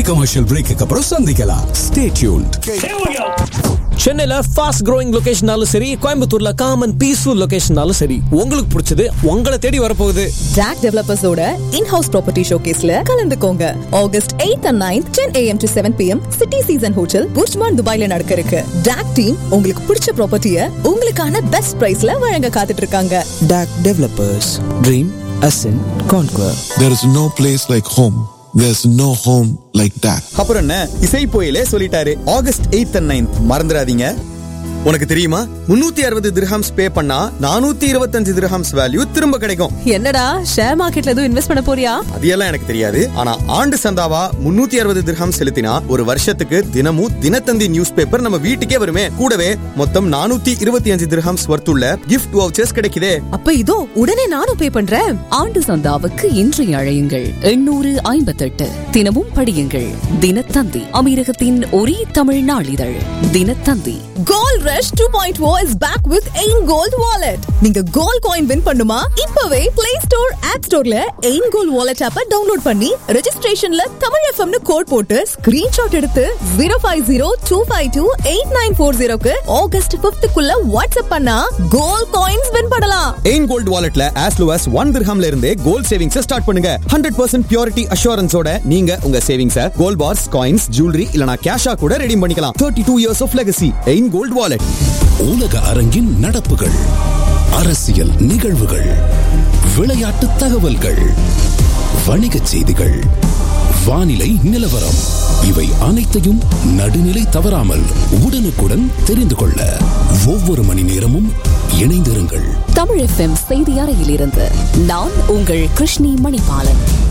Commercial break அப்புறம் சந்திக்கலாம் stay tuned சென்னையில ஃபாஸ்ட் growing லொகேஷனாலும் சரி கோயம்புத்தூர்ல காமன் பீஸ்ஃபுல் லொகேஷனாலும் சரி உங்களுக்கு பிடிச்சது உங்களை தேடி வரப்போகுது DAC டெவலப்பர்ஸோட இன்-ஹவுஸ் ப்ராப்பர்ட்டி ஷோகேஸ்ல கலந்துக்கோங்க August 8th and 9th 10 am to 7 pm city season hotel Burjuman துபாய்ல நடக்க இருக்கு DAC டீம் உங்களுக்கு பிடிச்ச ப்ராப்பர்ட்டிய உங்களுக்கான பெஸ்ட் பிரைஸ்ல வழங்க காத்துட்டு இருக்காங்க DAC Developers. Dream, Ascent, Conquer. There is no place like home. There's no home like that. அப்புறம் என்ன இசை போயிலே சொல்லிட்டாரு ஆகஸ்ட் எயித் அண்ட் நைன்த் மறந்துடாதீங்க உனக்கு தெரியுமா முன்னூத்தி அறுபது திரஹம்ஸ் பே பண்ணா நானூத்தி இருபத்தஞ்சு திரஹம்ஸ் வேல்யூ திரும்ப கிடைக்கும் என்னடா ஷேர் மார்க்கெட்ல எதுவும் இன்வெஸ்ட் பண்ண போறியா அது எல்லாம் எனக்கு தெரியாது ஆனா ஆண்டு சந்தாவா முன்னூத்தி அறுபது திரஹம் செலுத்தினா ஒரு வருஷத்துக்கு தினமும் தினத்தந்தி நியூஸ் பேப்பர் நம்ம வீட்டுக்கே வருமே கூடவே மொத்தம் நானூத்தி இருபத்தி அஞ்சு திரஹம்ஸ் வர்த்துள்ள கிஃப்ட் வவுச்சர்ஸ் கிடைக்குதே அப்ப இதோ உடனே நானும் பே பண்றேன் ஆண்டு சந்தாவுக்கு இன்று அழையுங்கள் எண்ணூறு ஐம்பத்தெட்டு தினமும் படியுங்கள் தினத்தந்தி அமீரகத்தின் ஒரே தமிழ் நாளிதழ் Dinathanthi gold rush two point O is back with Ein gold wallet நீங்க கோல்ட் காயின் வின் பண்ணுமா இப்பவே பிளே ஸ்டோர் ஆப் ஸ்டோர்ல எயின் கோல்ட் வாலெட் ஆப்ப டவுன்லோட் பண்ணி ரெஜிஸ்ட்ரேஷன்ல தமிழ் எஃப்எம்னு கோட் போட்டு ஸ்கிரீன்ஷாட் எடுத்து zero five zero two five two eight nine four ஜீரோக்கு ஆகஸ்ட் பிப்துக்குள்ள வாட்ஸ்அப் பண்ணா கோல்ட் காயின்ஸ் வின் பண்ணலாம் எயின் கோல்ட் வாலெட்ல ஆஸ் லோ as ஒன் திரஹம்ல இருந்தே கோல்ட் சேவிங்ஸ் ஸ்டார்ட் பண்ணுங்க ஹண்ட்ரட் பர்சன்ட் பியூரிட்டி அஷூரன்ஸோட நீங்க உங்க savings gold bars coins jewellery இல்லனா கேஷா கூட ரெடீம் பண்ணிக்கலாம் thirty two years of legacy Ein gold wallet உலக அரங்கின் நடப்புகள் அரசியல் நிகழ்வுகள் விளையாட்டு தகவல்கள் வணிகச் செய்திகள் வானிலை நிலவரம் இவை அனைத்தையும் நடுநிலை தவறாமல் உடனுக்குடன் தெரிந்து கொள்ள ஒவ்வொரு மணி நேரமும் இணைந்திருங்கள் தமிழ் எஃப்எம் செய்தி அறையிலிருந்து நான் உங்கள் கிருஷ்ணி மணிபாலன்